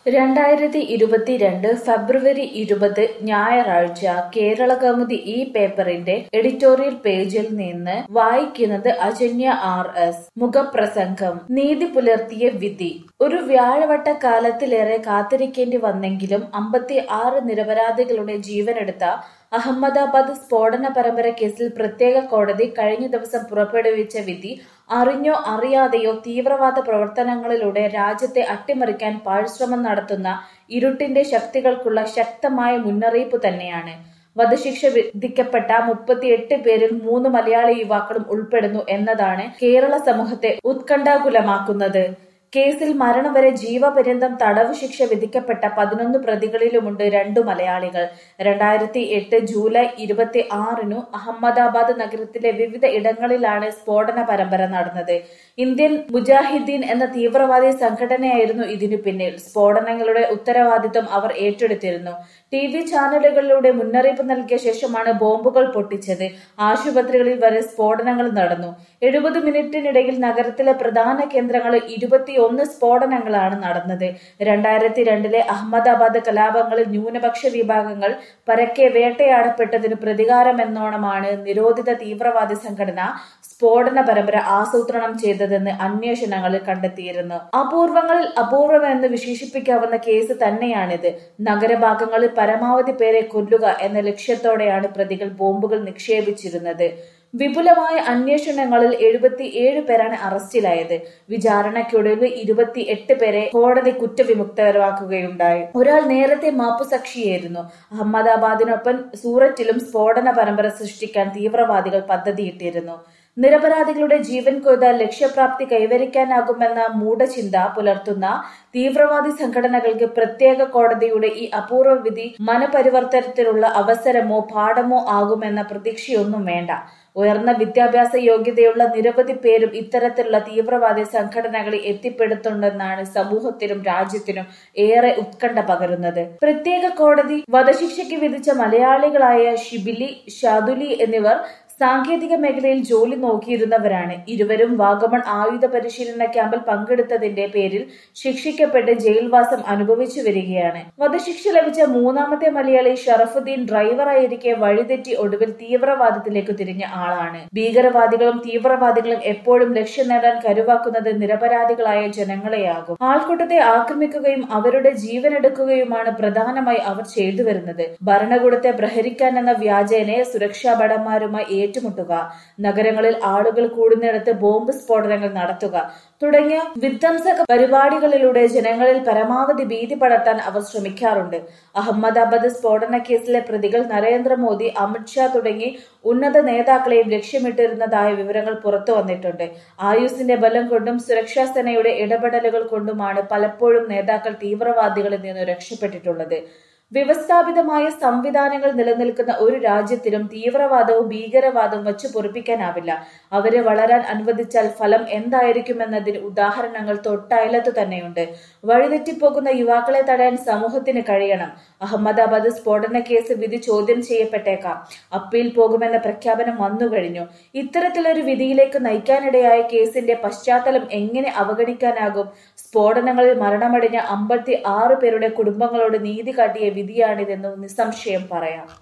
രണ്ടായിരത്തി ഇരുപത്തിരണ്ട് ഫെബ്രുവരി ഇരുപത് ഞായറാഴ്ച കേരളകൗമുദി ഈ പേപ്പറിന്റെ എഡിറ്റോറിയൽ പേജിൽ നിന്ന് വായിക്കുന്നത് അജന്യ ആർ എസ് മുഖപ്രസംഗം നീതി പുലർത്തിയ വിധി ഒരു വ്യാഴവട്ട കാലത്തിലേറെ കാത്തിരിക്കേണ്ടി വന്നെങ്കിലും അമ്പത്തി ആറ് നിരപരാധികളുടെ ജീവനെടുത്ത അഹമ്മദാബാദ് സ്ഫോടന പരമ്പര കേസിൽ പ്രത്യേക കോടതി കഴിഞ്ഞ ദിവസം പുറപ്പെടുവിച്ച വിധി അറിഞ്ഞോ അറിയാതെയോ തീവ്രവാദ പ്രവർത്തനങ്ങളിലൂടെ രാജ്യത്തെ അട്ടിമറിക്കാൻ പാഴ്ശ്രമം നടത്തുന്ന ഇരുട്ടിന്റെ ശക്തികൾക്കുള്ള ശക്തമായ മുന്നറിയിപ്പ് തന്നെയാണ് വധശിക്ഷ വിധിക്കപ്പെട്ട മുപ്പത്തിയെട്ട് പേരിൽ മൂന്ന് മലയാളി യുവാക്കളും ഉൾപ്പെടുന്നു എന്നതാണ് കേരള സമൂഹത്തെ ഉത്കണ്ഠാകുലമാക്കുന്നത് കേസിൽ മരണം വരെ ജീവപര്യന്തം തടവ് ശിക്ഷ വിധിക്കപ്പെട്ട പതിനൊന്ന് പ്രതികളിലുമുണ്ട് രണ്ടു മലയാളികൾ രണ്ടായിരത്തി എട്ട് ജൂലൈ ഇരുപത്തി ആറിനു അഹമ്മദാബാദ് നഗരത്തിലെ വിവിധ ഇടങ്ങളിലാണ് സ്ഫോടന പരമ്പര നടന്നത് ഇന്ത്യൻ മുജാഹിദ്ദീൻ എന്ന തീവ്രവാദി സംഘടനയായിരുന്നു ഇതിനു പിന്നിൽ സ്ഫോടനങ്ങളുടെ ഉത്തരവാദിത്വം അവർ ഏറ്റെടുത്തിരുന്നു ടി വി ചാനലുകളിലൂടെ മുന്നറിയിപ്പ് നൽകിയ ശേഷമാണ് ബോംബുകൾ പൊട്ടിച്ചത് ആശുപത്രികളിൽ വരെ സ്ഫോടനങ്ങൾ നടന്നു എഴുപത് മിനിറ്റിനിടയിൽ നഗരത്തിലെ പ്രധാന കേന്ദ്രങ്ങളിൽ ഇരുപത്തിയൊന്ന് സ്ഫോടനങ്ങളാണ് നടന്നത് രണ്ടായിരത്തി രണ്ടിലെ അഹമ്മദാബാദ് കലാപങ്ങളിൽ ന്യൂനപക്ഷ വിഭാഗങ്ങൾ പരക്കെ വേട്ടയാടപ്പെട്ടതിന് പ്രതികാരമെന്നോണമാണ് നിരോധിത തീവ്രവാദി സംഘടന സ്ഫോടന പരമ്പര ആസൂത്രണം ചെയ്തതെന്ന് അന്വേഷണങ്ങളിൽ കണ്ടെത്തിയിരുന്നു അപൂർവങ്ങളിൽ അപൂർവമെന്ന് വിശേഷിപ്പിക്കാവുന്ന കേസ് തന്നെയാണിത് നഗരഭാഗങ്ങളിൽ പരമാവധി പേരെ കൊല്ലുക എന്ന ലക്ഷ്യത്തോടെയാണ് പ്രതികൾ ബോംബുകൾ നിക്ഷേപിച്ചിരുന്നത് വിപുലമായ അന്വേഷണങ്ങളിൽ എഴുപത്തിയേഴ് പേരാണ് അറസ്റ്റിലായത് വിചാരണയ്ക്കൊടുവിൽ ഇരുപത്തി എട്ട് പേരെ കോടതി കുറ്റവിമുക്തരാക്കുകയുണ്ടായി ഒരാൾ നേരത്തെ മാപ്പുസാക്ഷിയായിരുന്നു അഹമ്മദാബാദിനൊപ്പം സൂററ്റിലും സ്ഫോടന പരമ്പര സൃഷ്ടിക്കാൻ തീവ്രവാദികൾ പദ്ധതിയിട്ടിരുന്നു നിരപരാധികളുടെ ജീവൻ കൊയ്താൽ ലക്ഷ്യപ്രാപ്തി കൈവരിക്കാനാകുമെന്ന മൂഢചിന്ത പുലർത്തുന്ന തീവ്രവാദി സംഘടനകൾക്ക് പ്രത്യേക കോടതിയുടെ ഈ അപൂർവ വിധി മനപരിവർത്തനത്തിനുള്ള അവസരമോ പാഠമോ ആകുമെന്ന പ്രതീക്ഷയൊന്നും വേണ്ട ഉയർന്ന വിദ്യാഭ്യാസ യോഗ്യതയുള്ള നിരവധി പേരും ഇത്തരത്തിലുള്ള തീവ്രവാദി ശൃംഖലകളിൽ എത്തിപ്പെടുത്തുണ്ടെന്നാണ് സമൂഹത്തിനും രാജ്യത്തിനും ഏറെ ഉത്കണ്ഠ പകരുന്നത് പ്രത്യേക കോടതി വധശിക്ഷയ്ക്ക് വിധിച്ച മലയാളികളായ ഷിബിലി ഷാദുലി എന്നിവർ സാങ്കേതിക മേഖലയിൽ ജോലി നോക്കിയിരുന്നവരാണ് ഇരുവരും വാഗമൺ ആയുധ പരിശീലന ക്യാമ്പിൽ പങ്കെടുത്തതിന്റെ പേരിൽ ശിക്ഷിക്കപ്പെട്ട് ജയിൽവാസം അനുഭവിച്ചു വരികയാണ് വധശിക്ഷ ലഭിച്ച മൂന്നാമത്തെ മലയാളി ഷറഫുദ്ദീൻ ഡ്രൈവറായിരിക്കെ വഴിതെറ്റി ഒടുവിൽ തീവ്രവാദത്തിലേക്ക് തിരിഞ്ഞ ആളാണ് ഭീകരവാദികളും തീവ്രവാദികളും എപ്പോഴും ലക്ഷ്യം നേടാൻ കരുവാക്കുന്നത് നിരപരാധികളായ ജനങ്ങളെയാകും ആൾക്കൂട്ടത്തെ ആക്രമിക്കുകയും അവരുടെ ജീവനെടുക്കുകയുമാണ് പ്രധാനമായി അവർ ചെയ്തു വരുന്നത് ഭരണകൂടത്തെ പ്രഹരിക്കാൻ എന്ന വ്യാജേനെ സുരക്ഷാ ഭടന്മാരുമായി ഏറ്റുമുട്ടുക നഗരങ്ങളിൽ ആളുകൾ കൂടുന്നിടത്ത് ബോംബ് സ്ഫോടനങ്ങൾ നടത്തുക തുടങ്ങിയ വിധ്വംസക പരിപാടികളിലൂടെ ജനങ്ങളിൽ പരമാവധി ഭീതി പടർത്താൻ അവർ ശ്രമിക്കാറുണ്ട് അഹമ്മദാബാദ് സ്ഫോടന കേസിലെ പ്രതികൾ നരേന്ദ്രമോദി അമിത്ഷാ തുടങ്ങി ഉന്നത നേതാക്കളെയും ലക്ഷ്യമിട്ടിരുന്നതായ വിവരങ്ങൾ പുറത്തു വന്നിട്ടുണ്ട് ആയുസിന്റെ ബലം കൊണ്ടും സുരക്ഷാ സേനയുടെ ഇടപെടലുകൾ കൊണ്ടുമാണ് പലപ്പോഴും നേതാക്കൾ തീവ്രവാദികളിൽ നിന്ന് രക്ഷപ്പെട്ടിട്ടുള്ളത് വ്യവസ്ഥാപിതമായ സംവിധാനങ്ങൾ നിലനിൽക്കുന്ന ഒരു രാജ്യത്തിനും തീവ്രവാദവും ഭീകരവാദവും വച്ചു പൊറിപ്പിക്കാനാവില്ല അവരെ വളരാൻ അനുവദിച്ചാൽ ഫലം എന്തായിരിക്കുമെന്നതിന് ഉദാഹരണങ്ങൾ തൊട്ടയലത്തു തന്നെയുണ്ട് വഴിതെറ്റിപ്പോകുന്ന യുവാക്കളെ തടയാൻ സമൂഹത്തിന് കഴിയണം അഹമ്മദാബാദ് സ്ഫോടന കേസ് വിധി ചോദ്യം ചെയ്യപ്പെട്ടേക്കാം അപ്പീൽ പോകുമെന്ന പ്രഖ്യാപനം വന്നുകഴിഞ്ഞു ഇത്തരത്തിലൊരു വിധിയിലേക്ക് നയിക്കാനിടയായ കേസിന്റെ പശ്ചാത്തലം എങ്ങനെ അവഗണിക്കാനാകും സ്ഫോടനങ്ങളിൽ മരണമടഞ്ഞ അമ്പത്തി ആറ് പേരുടെ കുടുംബങ്ങളോട് നീതി കാട്ടിയ വിധിയാണിതെന്ന് നിസ്സംശയം പറയാം